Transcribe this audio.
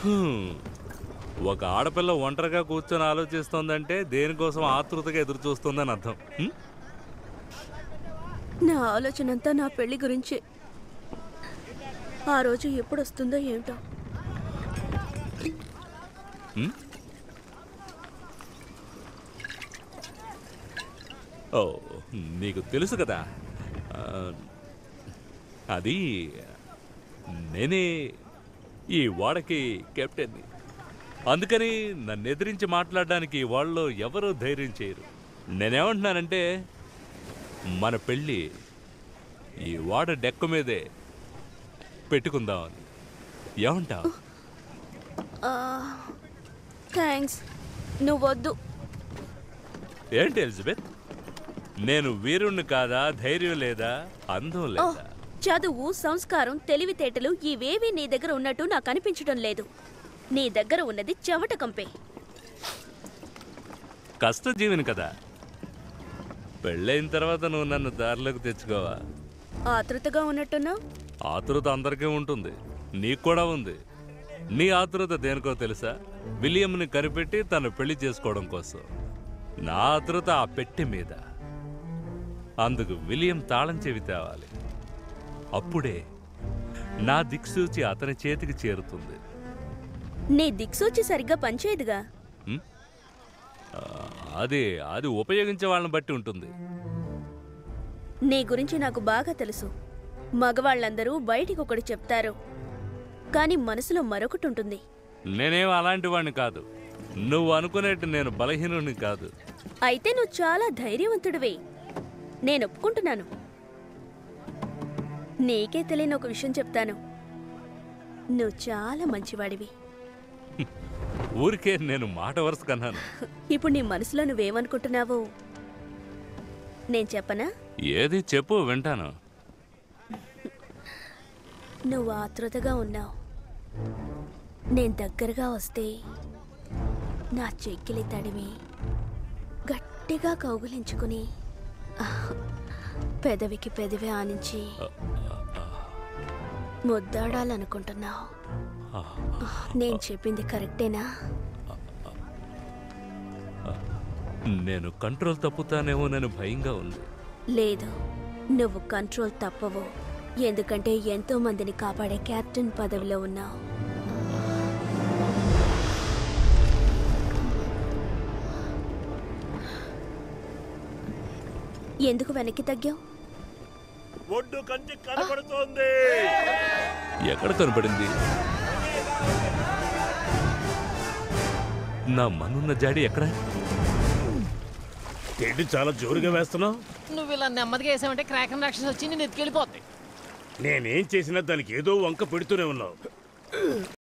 హ్మ్. ఒక ఆడపిల్ల ఒంటరిగా కూర్చొని ఆలోచిస్తోందంటే దేనికోసం ఆతృతగా ఎదురు చూస్తుందని అర్థం హ్మ్? నా ఆలోచన అంతా నా పెళ్లి గురించే ఆ రోజు ఎప్పుడు వస్తుందో ఏంటో హ్మ్? ఓ నీకు తెలుసు కదా ఆ, అది నేనే ఈ వాడకి కెప్టెన్ని అందుకని నన్ను ఎదిరించి మాట్లాడడానికి వాళ్ళు ఎవరూ ధైర్యం చేయరు నేనేమంటున్నానంటే మన పెళ్ళి ఈ వాడ డెక్క మీదే పెట్టుకుందామని ఏమంటావు థ్యాంక్స్ నువ్వొద్దు ఏంటి ఎలిజబెత్ నేను వీరుణ్ణి కాదా ధైర్యం లేదా అందం ఓ లేదా చదువు సంస్కారం తెలివితేటలు ఇవేవీ నీ దగ్గర ఉన్నట్టు నాకు అనిపించడం లేదు నీ దగ్గర ఉన్నది చెవట కంపే కష్టజీవిని కదా పెళ్ళైన తర్వాత నువ్వు నన్ను దారిలోకి తెచ్చుకోవా ఆతృతగా ఉన్నట్టున్నావు ఆతురత అందరికీ ఉంటుంది నీకు కూడా ఉంది నీ ఆతురత దేనికో తెలుసా విలియంని కనిపెట్టి తను పెళ్లి చేసుకోవడం కోసం నా ఆతురత ఆ పెట్టె మీద అందుకు విలియం తాళం చెవి తేవాలి అప్పుడే నా దిక్సూచి అతని చేతికి చేరుతుంది నీ దిక్సూచి సరిగ్గా పనిచేయదుగా హ్మ్? ఆ, అది అది ఉపయోగించే వాళ్ళని బట్టి ఉంటుంది నీ గురించి నాకు బాగా తెలుసు మగవాళ్ళందరూ బయటికి ఒకటి చెప్తారు కానీ మనసులో మరొకటి ఉంటుంది నేనేం అలాంటి వాడిని కాదు నువ్వు అనుకునేట్టు నేను బలహీనుని కాదు అయితే నువ్వు చాలా ధైర్యవంతుడివే నేను ఒప్పుకుంటున్నాను నీకే తెలియని ఒక విషయం చెప్తాను నువ్వు చాలా మంచివాడివి ఊరికే నేను మాట వరుస కన్నాను ఇప్పుడు నీ మనసులో నువ్వేమనుకుంటున్నావో నేను చెప్పనా ఏది చెప్పు వింటాను నువ్వు ఆతృతగా ఉన్నావు నేను దగ్గరగా వస్తే నా చెక్కిలి తడిమి గట్టిగా కౌగులించుకుని ఆహ్, పెదవికి పెదవి ఆనించి ముద్దాడాలనుకుంటున్నావు నేను చెప్పింది కరెక్టేనా నేను కంట్రోల్ తప్పుతానేమోనని భయంగా ఉంది లేదు నువ్వు కంట్రోల్ తప్పవు ఎందుకంటే ఎంతో మందిని కాపాడే కెప్టెన్ పదవిలో ఉన్నావు ఎందుకు వెనక్కి తగ్గావు ఒడ్డు కంటి కనబడుతోంది ఎక్కడ కనపడింది నా మనున్న జాడి ఎక్కడ ఏంటి చాలా జోరుగా వేస్తున్నావు నువ్వు ఇలా నెమ్మదిగా వేసావంటే క్రాకన్ రాక్షసి వచ్చి నేను ఎత్తుకెళ్ళిపోద్ది నేనేం చేసినా దానికి ఏదో వంక పెడుతూనే ఉన్నావు